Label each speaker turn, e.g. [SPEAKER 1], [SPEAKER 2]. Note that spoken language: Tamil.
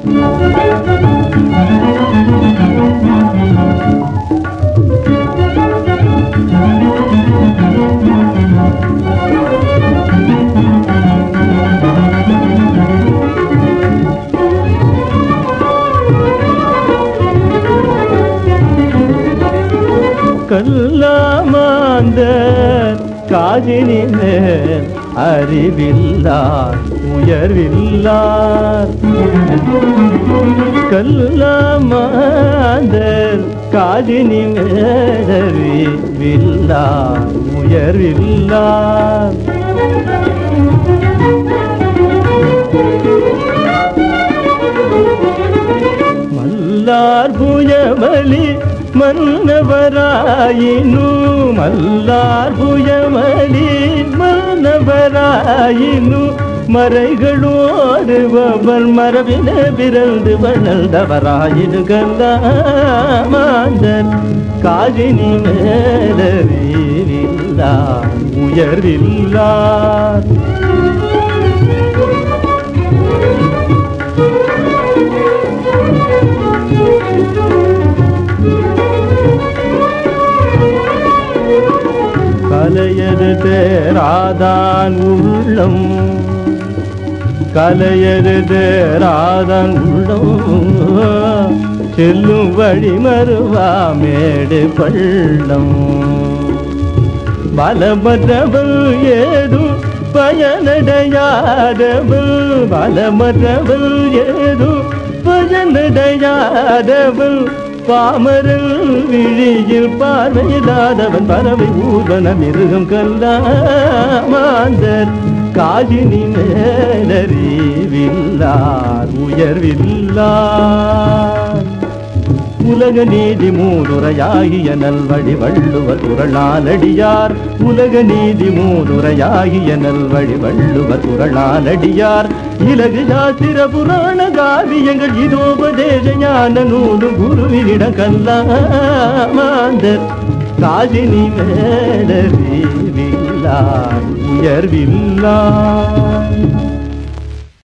[SPEAKER 1] கல்லாமாந்த காதினில் அறிவில்லார் உயர்வில்லார் கல்லாமாந்த காதினில் அறிவில்லார் உயர்வில்லார் மல்லார் புயமலி மன்னவராயினு மல்லார் புயமலி மன்னவராயினு மறைகளோடுபவர் மரபின பிறந்து வளர்ந்தவராயினு கல்லாமாந்தர் காஜினி மேலறிவில்லார் உயர்வில்லார் கலையது தேராதான் உள்ளம் கலையது தேராதான் உள்ளம் செல்லும் வழி மறுவா மேடு பள்ளம் பலமற்றவள் ஏதும் பயனடையாதவள் பலமற்றவள் ஏதும் பயனடையாதவள் பாமரல் விழியில் பார்வையில்லாதவன் பறவை ஊர்வன மிருகம் கல்லாமாந்தர் காஜினி மேலறிவில்லார் உயர்வில்லார் உலக நீதி மூதுரையாகிய நல்வழி வள்ளுவர் குரலாலடியார் உலக நீதி மூதுரையாகிய நல்வழி வள்ளுவர் குரலாலடியார் இலகு சாத்திர புராண காவியங்கள் இதோபதேச ஞான நூலும் குருவினிட கல்லாமாந்தர் காஜினி மேலறிவில்லார் உயர்வில்லார்